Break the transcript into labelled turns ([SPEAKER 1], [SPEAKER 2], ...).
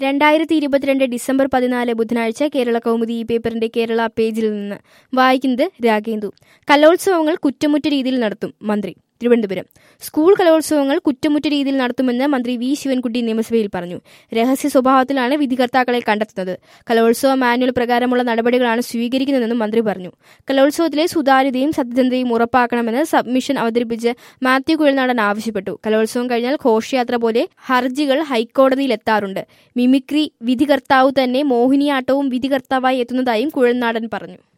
[SPEAKER 1] രണ്ടായിരത്തി ഇരുപത്തിരണ്ട് ഡിസംബർ പതിനാല് ബുധനാഴ്ച കേരള കൗമുദി ഈ പേപ്പറിന്റെ കേരള പേജിൽ നിന്ന് വായിക്കുന്നത് രാഗേന്ദു കലോത്സവങ്ങൾ കുറ്റമുറ്റ രീതിയിൽ നടത്തും മന്ത്രി തിരുവനന്തപുരം സ്കൂൾ കലോത്സവങ്ങൾ കുറ്റമുറ്റ രീതിയിൽ നടത്തുമെന്ന് മന്ത്രി വി ശിവൻകുട്ടി നിയമസഭയിൽ പറഞ്ഞു രഹസ്യ സ്വഭാവത്തിലാണ് വിധികർത്താക്കളെ കണ്ടെത്തുന്നത് കലോത്സവ മാനുവൽ പ്രകാരമുള്ള നടപടികളാണ് സ്വീകരിക്കുന്നതെന്നും മന്ത്രി പറഞ്ഞു കലോത്സവത്തിലെ സുതാര്യതയും സത്യസന്ധതയും ഉറപ്പാക്കണമെന്ന് സബ്മിഷൻ അവതരിപ്പിച്ച് മാത്യു കുഴൽനാടൻ ആവശ്യപ്പെട്ടു കലോത്സവം കഴിഞ്ഞാൽ ഘോഷയാത്ര പോലെ ഹർജികൾ ഹൈക്കോടതിയിൽ എത്താറുണ്ട് മിമിക്രി വിധികർത്താവ് തന്നെ മോഹിനിയാട്ടവും വിധികർത്താവായി എത്തുന്നതായും കുഴൽനാടൻ പറഞ്ഞു